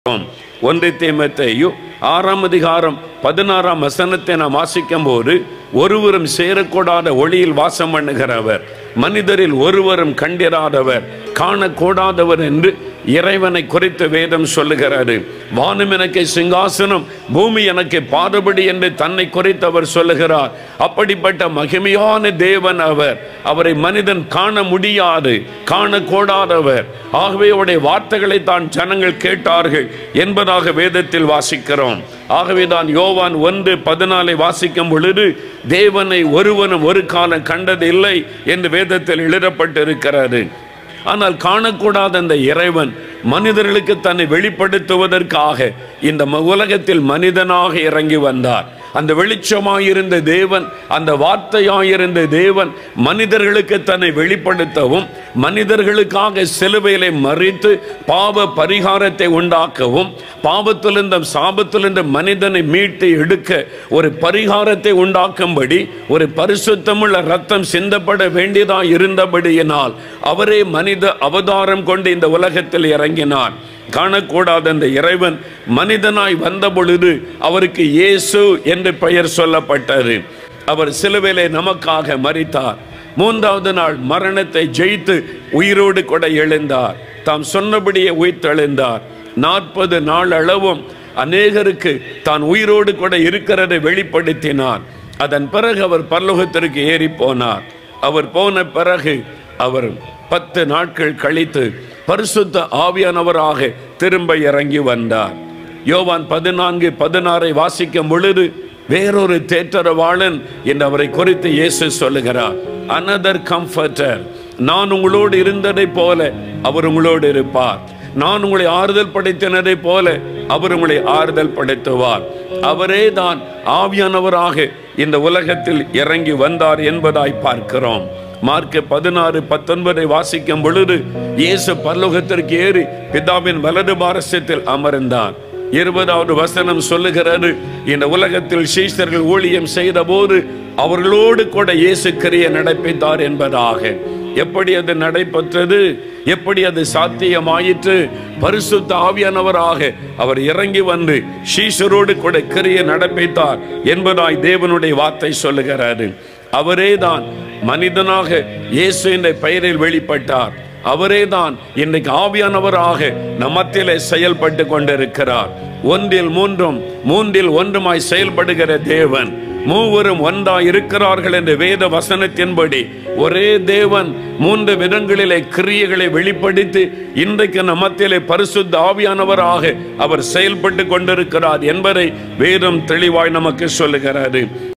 பார்க்கிறோம் ஒன்றை தீமத்தையு ஆறாம் அதிகாரம் பதினாறாம் வசனத்தை நாம் வாசிக்கும் போது ஒருவரும் சேரக்கூடாத ஒளியில் வாசம் பண்ணுகிறவர் மனிதரில் ஒருவரும் கண்டிராதவர் காணக்கூடாதவர் என்று இறைவனை குறித்து வேதம் சொல்லுகிறாரு வானம் எனக்கு சிங்காசனம் பூமி எனக்கு பாதபடி என்று தன்னை குறித்து அவர் சொல்லுகிறார் அப்படிப்பட்ட மகிமையான தேவன் அவர் அவரை மனிதன் காண முடியாது காணக்கூடாதவர் ஆகவே அவருடைய வார்த்தைகளை தான் ஜனங்கள் கேட்டார்கள் என்பதாக வேதத்தில் வாசிக்கிறோம் ஆகவே தான் யோவான் ஒன்று பதினாலை வாசிக்கும் பொழுது தேவனை ஒருவனும் ஒரு காலம் கண்டதில்லை என்று வேதத்தில் எழுதப்பட்டிருக்கிறது ஆனால் காணக்கூடாத அந்த இறைவன் மனிதர்களுக்கு தன்னை வெளிப்படுத்துவதற்காக இந்த ம- உலகத்தில் மனிதனாக இறங்கி வந்தார் அந்த வெளிச்சமாயிருந்த தேவன் அந்த வார்த்தையாயிருந்த தேவன் மனிதர்களுக்கு தன்னை வெளிப்படுத்தவும் மனிதர்களுக்காக சிலுவையிலே மறித்து பாவ பரிகாரத்தை உண்டாக்கவும் பாவத்திலிருந்த சாபத்திலிருந்த மனிதனை மீட்டு எடுக்க ஒரு பரிகாரத்தை உண்டாக்கும்படி ஒரு பரிசுத்தமுள்ள ரத்தம் சிந்தப்பட வேண்டியதா இருந்தபடியினால் அவரே மனித அவதாரம் கொண்டு இந்த உலகத்தில் இறங்கினார் காணக்கூடாத அந்த இறைவன் மனிதனாய் வந்த பொழுது அவருக்கு இயேசு என்று பெயர் சொல்லப்பட்டது அவர் சிலுவையிலே நமக்காக மரித்தார் மூன்றாவது நாள் மரணத்தை ஜெயித்து உயிரோடு கூட எழுந்தார் தாம் சொன்னபடியே உயிர்த்தெழுந்தார் நாற்பது நாள் அளவும் அநேகருக்கு தான் உயிரோடு கூட இருக்கிறதை வெளிப்படுத்தினார் அதன் பிறகு அவர் பரலோகத்திற்கு ஏறி போனார் அவர் போன பிறகு அவர் பத்து நாட்கள் கழித்து பரிசுத்த ஆவியானவராக திரும்ப இறங்கி வந்தார் யோவான் பதினான்கு பதினாறை வாசிக்கும் பொழுது வேறொரு தேற்றரவாளன் என்று அவரை குறித்து இயேசு சொல்லுகிறார் அனதர் கம்ஃபர்டர் நான் உங்களோடு இருந்ததை போல அவர் உங்களோடு இருப்பார் நான் உங்களை ஆறுதல் படைத்தினதை போல அவர் உங்களை ஆறுதல் படைத்துவார் அவரே தான் ஆவியானவராக இந்த உலகத்தில் இறங்கி வந்தார் என்பதாய் பார்க்கிறோம் மார்க் பதினாறு பத்தொன்பதை வாசிக்கும் பொழுது இயேசு பரலோகத்திற்கு ஏறி பிதாவின் வலது பாரசத்தில் அமர்ந்தார் இருபதாவது வசனம் சொல்லுகிறது இந்த உலகத்தில் சீஷர்கள் ஊழியம் செய்த போது அவர்களோடு கூட இயேசு கிரிய நடப்பித்தார் என்பதாக எப்படி அது நடைபெற்றது எப்படி அது சாத்தியமாயிற்று பரிசுத்த ஆவியானவராக அவர் இறங்கி வந்து சீஷரோடு கூட கிரிய நடப்பித்தார் என்பதாய் தேவனுடைய வார்த்தை சொல்லுகிறாரு அவரே தான் மனிதனாக இயேசு என்ற பெயரில் வெளிப்பட்டார் அவரே தான் இன்றைக்கு ஆவியானவராக நம்மத்திலே செயல்பட்டு கொண்டிருக்கிறார் ஒன்றில் மூன்றும் மூன்றில் ஒன்றுமாய் செயல்படுகிற தேவன் மூவரும் ஒன்றாய் இருக்கிறார்கள் என்ற வேத வசனத்தின்படி ஒரே தேவன் மூன்று விதங்களிலே கிரியைகளை வெளிப்படுத்தி இன்றைக்கு நம்மத்திலே பரிசுத்த ஆவியானவராக அவர் செயல்பட்டு கொண்டிருக்கிறார் என்பதை வேதம் தெளிவாய் நமக்கு சொல்லுகிறாரு